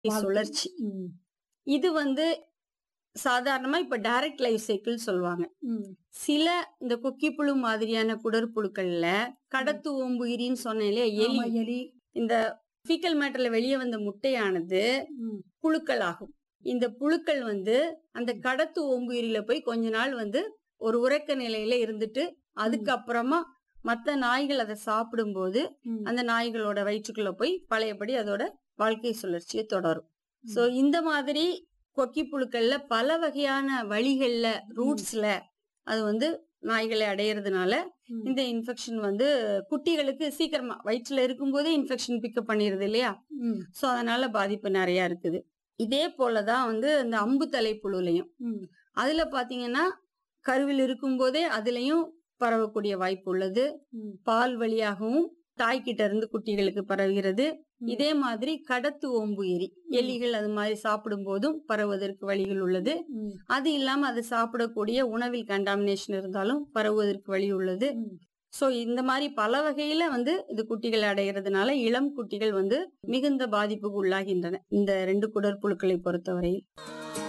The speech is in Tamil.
வாழ்க்கை. சுழற்சி ம். இது வந்து சாதாரணமா இப்ப டைரக்ட் லைஃப் சைக்கிள் சொல்லுவாங்க ம். சில இந்த கொக்கிப்புழு மாதிரியான குடற்புழுக்கள்ல கடத்து ஓம்புயிரின்னு சொன்னேன் இல்லையா எலி ஆமா, எலி இந்த ஃபீக்கல் மேட்டர்ல வெளியே வந்த முட்டையானது ம். புழுக்கள் ஆகும் இந்த புழுக்கள் வந்து அந்த கடத்து ஓம்புயிரில போய் கொஞ்ச நாள் வந்து ஒரு உறக்க நிலையில இருந்துட்டு அதுக்கப்புறமா மத்த நாய்கள் அதை சாப்பிடும்போது ம். அந்த நாய்களோட வயிற்றுக்குள்ள போய் பழையபடி அதோட வாழ்க்கை சுழற்சியை தொடரும் ம். சோ இந்த மாதிரி கொக்கி புழுக்கள்ல பல வகையான வழிகள்ல ரூட்ஸ்ல அது வந்து நாய்களை அடையறதுனால ம். இந்த இன்ஃபெக்ஷன் வந்து குட்டிகளுக்கு சீக்கிரமா வயிற்றுல இருக்கும்போதே இன்ஃபெக்ஷன் பிக்கப் பண்ணிருது இல்லையா ம். சோ அதனால பாதிப்பு நிறைய இருக்குது இதே போலதான் வந்து இந்த அம்பு தலை புழுலையும் ம். அதுல பாத்தீங்கன்னா கருவில் இருக்கும்போதே அதுலயும் பரவக்கூடிய வாய்ப்பு உள்ளது ம். பால் வழியாகவும் தாய்கிட்ட இருந்து குட்டிகளுக்கு பரவுகிறது ம். இதே மாதிரி கடத்து ஓம்பு எரி எலிகள் அது மாதிரி சாப்பிடும் போதும் பரவுவதற்கு வழிகள் உள்ளது ம். அது இல்லாம அது சாப்பிடக்கூடிய உணவில் கண்டாமினேஷன் இருந்தாலும் பரவுவதற்கு வழி உள்ளது ம். சோ இந்த மாதிரி பல வகையில வந்து இது குட்டிகள் அடைகிறதுனால இளம் குட்டிகள் வந்து மிகுந்த பாதிப்புக்கு உள்ளாகின்றன இந்த ரெண்டு குடற்புழுக்களை பொறுத்தவரையில்